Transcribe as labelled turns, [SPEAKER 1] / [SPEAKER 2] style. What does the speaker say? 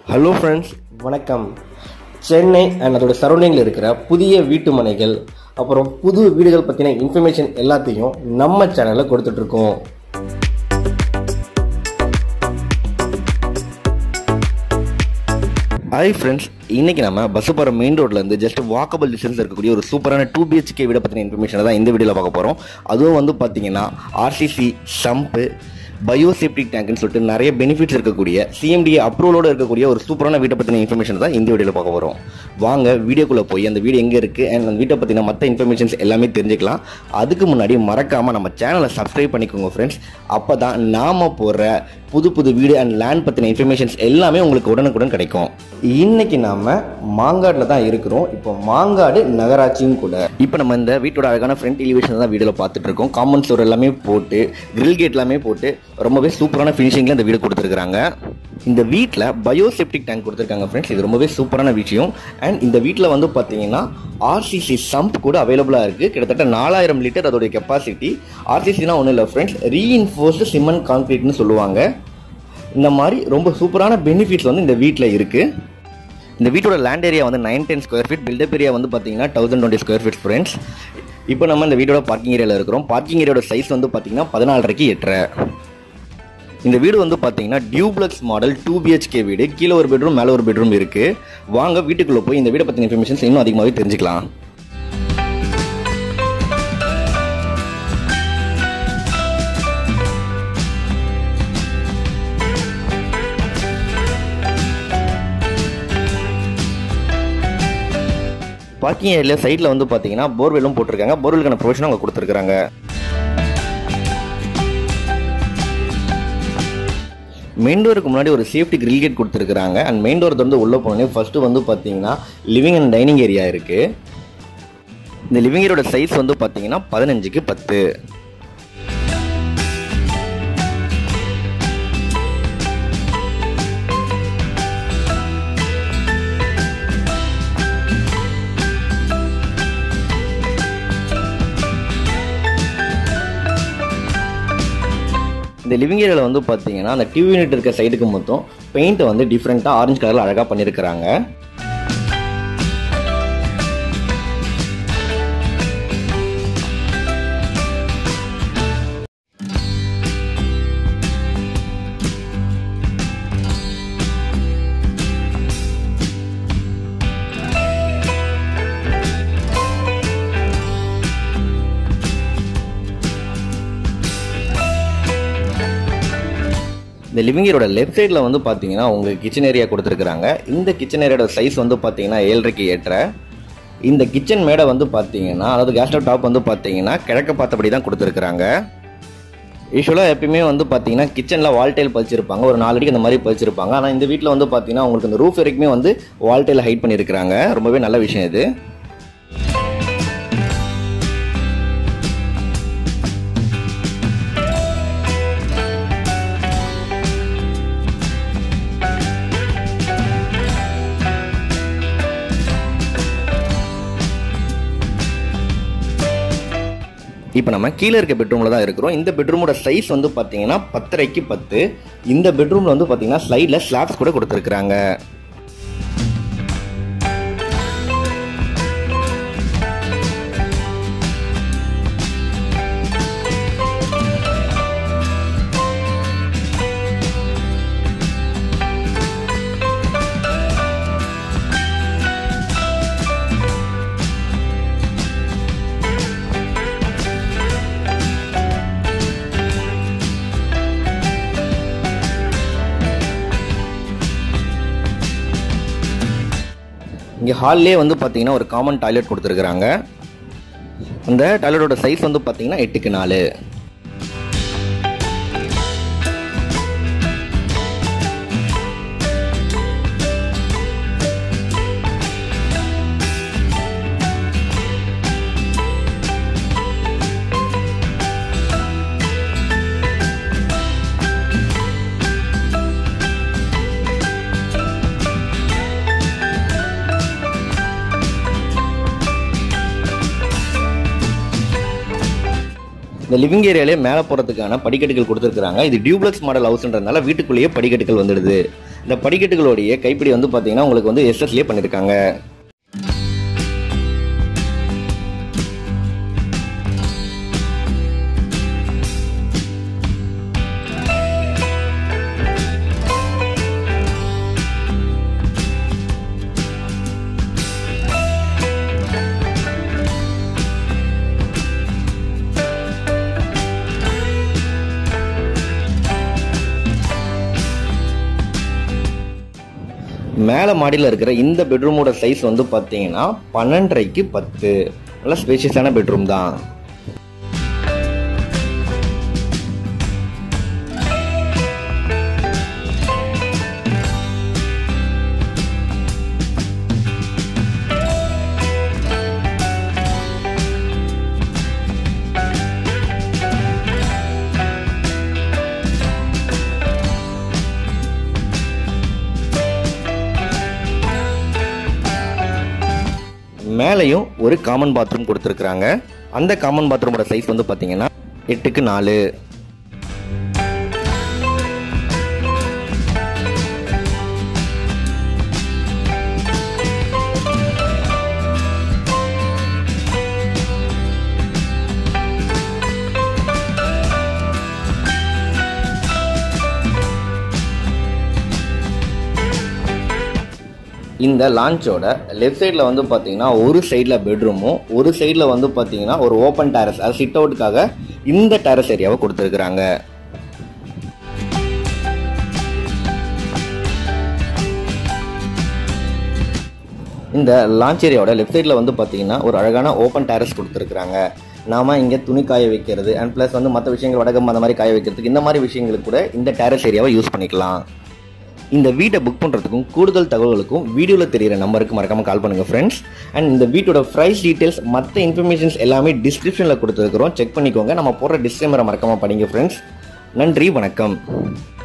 [SPEAKER 1] hello friends வணக்கம் Chennai and அதோட சரௌண்டிங்கில் இருக்கிற புதிய வீட்டு மனைகள் அப்புறம் புது வீடுகள் பற்றின இன்ஃபர்மேஷன் எல்லாத்தையும் நம்ம சேனலில் கொடுத்துட்ருக்கோம் ஹாய் ஃப்ரெண்ட்ஸ் இன்னைக்கு நம்ம பஸ்ஸுப்பாறை மெயின் ரோட்லேருந்து ஜஸ்ட் வாக்கபிள் டிஸ்டன்ஸ் இருக்கக்கூடிய ஒரு சூப்பரான டூ பிஹெச்கே வீடை பற்றின இன்ஃபர்மேஷனை தான் இந்த வீடியோவில் பார்க்க போகிறோம் அதுவும் வந்து பார்த்தீங்கன்னா ஆர்சிசி சம்பு பயோசேப்டிக் டேங்க்னு சொல்லிட்டு நிறைய பெனிஃபிட்ஸ் இருக்கக்கூடிய சிஎம்டிஏ அப்ரூவலோட இருக்கக்கூடிய ஒரு சூப்பரான வீட்டை பற்றின இன்ஃபர்மேஷன் தான் இந்த வீடியோவில் பார்க்க போகிறோம் வாங்க வீடியோக்குள்ளே போய் அந்த வீடு எங்கே இருக்குது அண்ட் அந்த வீட்டை பற்றின மற்ற இன்ஃபர்மேஷன்ஸ் எல்லாமே தெரிஞ்சுக்கலாம் அதுக்கு முன்னாடி மறக்காமல் நம்ம சேனலை சப்ஸ்கிரைப் பண்ணிக்கோங்க ஃப்ரெண்ட்ஸ் அப்போ தான் நாம் போடுற புது புது வீடு அண்ட் லேண்ட் பற்றின இன்ஃபர்மேஷன்ஸ் எல்லாமே உங்களுக்கு உடனுக்குடன் கிடைக்கும் இன்னைக்கு நாம மாங்காடில் தான் இருக்கிறோம் இப்போ மாங்காடு நகராட்சியும் கூட இப்போ நம்ம இந்த வீட்டோட அழகான ஃப்ரண்ட் எலிவேஷன் தான் வீடியோவில் பார்த்துட்டு இருக்கோம் காமன் ஸ்டோர் எல்லாமே போட்டு கிரில் கேட் எல்லாமே போட்டு ரொம்பவே சூப்பரான ஃபினிஷிங்கில் இந்த வீடு கொடுத்துருக்காங்க இந்த வீட்டில் பயோசெப்டிக் டேங்க் கொடுத்துருக்காங்க ஃப்ரெண்ட்ஸ் இது ரொம்பவே சூப்பரான விஷயம் அண்ட் இந்த வீட்டில் வந்து பார்த்தீங்கன்னா ஆர்சிசி சம்ப் கூட அவைலபிளாக இருக்குது கிட்டத்தட்ட நாலாயிரம் லிட்டர் அதோடைய கெப்பாசிட்டி ஆர்சிசினா ஒன்றும் இல்லை ஃப்ரெண்ட்ஸ் ரீஇன்ஃபோர்ஸ்டு சிமெண்ட் கான்கிரீட்னு சொல்லுவாங்க இந்த மாதிரி ரொம்ப சூப்பரான பெனிஃபிட்ஸ் வந்து இந்த வீட்டில் இருக்குது இந்த வீட்டோட லேண்ட் ஏரியா வந்து nine ten square feet built up area வந்து பார்த்தீங்கன்னா thousand twenty square feet friends இப்போ நம்ம இந்த வீடோட பார்க்கிங் ஏரியாவில் இருக்கிறோம் பார்க்கிங் ஏரியாவோட சைஸ் வந்து பார்த்தீங்கன்னா பதினாலரைக்கு எட்டரை இந்த வீடு வந்து பார்த்தீங்கன்னா டியூப்ளக்ஸ் மாடல் டூ பிஹெச்கே வீடு கீழே ஒரு பெட்ரூம் மேலே ஒரு பெட்ரூம் இருக்குது வாங்க வீட்டுக்குள்ளே போய் இந்த வீடை பற்றின இன்ஃபர்மேஷன்ஸ் இன்னும் அதிகமாகவே தெரிஞ்சுக்கலாம் பார்க்கிங் ஏரியா சைடில் வந்து பார்த்தீங்கன்னா போர்வெல்லும் போட்டிருக்காங்க போர்வெலுக்கான ப்ரொவிஷனும் அவங்க கொடுத்துருக்காங்க மெயின் டோருக்கு முன்னாடி ஒரு சேஃப்டி கிரில் கேட் கொடுத்துருக்காங்க அண்ட் மெயின் டோர் வந்து உள்ளே போனோடனே ஃபஸ்ட்டு வந்து பார்த்தீங்கன்னா லிவிங் அண்ட் டைனிங் ஏரியா இருக்குது இந்த லிவிங் ஏரியோட சைஸ் வந்து பார்த்தீங்கன்னா பதினஞ்சுக்கு பத்து இந்த லிவிங் ஏரியாவில் வந்து பார்த்தீங்கன்னா அந்த டிவி யூனிட் இருக்க சைடுக்கு மொத்தம் பெயிண்ட் வந்து டிஃப்ரெண்ட்டாக ஆரஞ்சு கலரில் அழகாக பண்ணியிருக்கிறாங்க இந்த லிவிங் ஏரியோட லெஃப்ட் சைடில் வந்து பார்த்தீங்கன்னா உங்களுக்கு கிச்சன் ஏரியா கொடுத்துருக்குறாங்க இந்த கிச்சன் ஏரியாவோட சைஸ் வந்து பார்த்தீங்கன்னா ஏழரைக்கு ஏற்ற இந்த கிச்சன் மேடை வந்து பார்த்தீங்கன்னா அதாவது கேஸ் ஸ்டவ் டாப் வந்து பார்த்தீங்கன்னா கிழக்க பார்த்தபடி தான் கொடுத்துருக்குறாங்க யூஸ்வலாக எப்பயுமே வந்து பார்த்தீங்கன்னா கிச்சனில் வால் டைல் பதிச்சிருப்பாங்க ஒரு நாலு அடிக்கு அந்த மாதிரி பதிச்சிருப்பாங்க ஆனால் இந்த வீட்டில் வந்து பார்த்தீங்கன்னா உங்களுக்கு இந்த ரூஃப் வரைக்குமே வந்து வால் டைல் ஹைட் பண்ணியிருக்கிறாங்க ரொம்பவே நல்ல விஷயம் இது இப்போ நம்ம கீழே இருக்க பெட்ரூமில் தான் இருக்கிறோம் இந்த பெட்ரூமோட சைஸ் வந்து பார்த்தீங்கன்னா பத்தரைக்கு பத்து இந்த பெட்ரூமில் வந்து பார்த்தீங்கன்னா ஸ்லைடில் ஸ்லாப்ஸ் கூட கொடுத்துருக்குறாங்க இங்கே ஹால்லே வந்து பார்த்தீங்கன்னா ஒரு காமன் டாய்லெட் கொடுத்துருக்குறாங்க அந்த டாய்லெட்டோட சைஸ் வந்து பார்த்தீங்கன்னா எட்டுக்கு நாலு இந்த லிவிங் ஏரியாலே மேலே போகிறதுக்கான படிக்கட்டுகள் கொடுத்துருக்காங்க இது டியூப்ளக்ஸ் மாடல் ஹவுஸ்ன்றதுனால வீட்டுக்குள்ளேயே படிக்கட்டுகள் வந்துடுது இந்த படிக்கட்டுகளுடைய கைப்பிடி வந்து பார்த்தீங்கன்னா உங்களுக்கு வந்து எஸ்எஸ்லேயே பண்ணியிருக்காங்க மேலே மாடியில் இருக்கிற இந்த பெட்ரூமோட சைஸ் வந்து பார்த்தீங்கன்னா பன்னெண்டரைக்கு பத்து நல்ல ஸ்பேஷியஸான பெட்ரூம் தான் மேலேயும் ஒரு காமன் பாத்ரூம் கொடுத்துருக்குறாங்க அந்த காமன் பாத்ரூமோட சைஸ் வந்து பார்த்தீங்கன்னா எட்டுக்கு நாலு இந்த லான்ச்சோட லெஃப்ட் சைடில் வந்து பார்த்தீங்கன்னா ஒரு சைடில் பெட்ரூமும் ஒரு சைடில் வந்து பார்த்தீங்கன்னா ஒரு ஓப்பன் டேரஸ் அது சிட் அவுட்டுக்காக இந்த டேரஸ் ஏரியாவை கொடுத்துருக்குறாங்க இந்த லான்ச் ஏரியாவோட லெஃப்ட் சைடில் வந்து பார்த்தீங்கன்னா ஒரு அழகான ஓப்பன் டேரஸ் கொடுத்துருக்குறாங்க நாம இங்கே துணி காய வைக்கிறது அண்ட் ப்ளஸ் வந்து மற்ற விஷயங்கள் வடகம் அந்த மாதிரி காய வைக்கிறதுக்கு இந்த மாதிரி விஷயங்களுக்கு கூட இந்த டேரஸ் ஏரியாவை யூஸ் பண்ணிக்கலாம் இந்த வீட்டை புக் பண்ணுறதுக்கும் கூடுதல் தகவல்களுக்கும் வீடியோவில் தெரியிற நம்பருக்கு மறக்காமல் கால் பண்ணுங்கள் ஃப்ரெண்ட்ஸ் அண்ட் இந்த வீட்டோட ப்ரைஸ் டீட்டெயில்ஸ் மற்ற இன்ஃபர்மேஷன்ஸ் எல்லாமே டிஸ்கிரிப்ஷனில் கொடுத்துருக்குறோம் செக் பண்ணிக்கோங்க நம்ம போடுற டிஸ்கிளைமரை மறக்காமல் படிங்க ஃப்ரெண்ட்ஸ் நன்றி வணக்கம்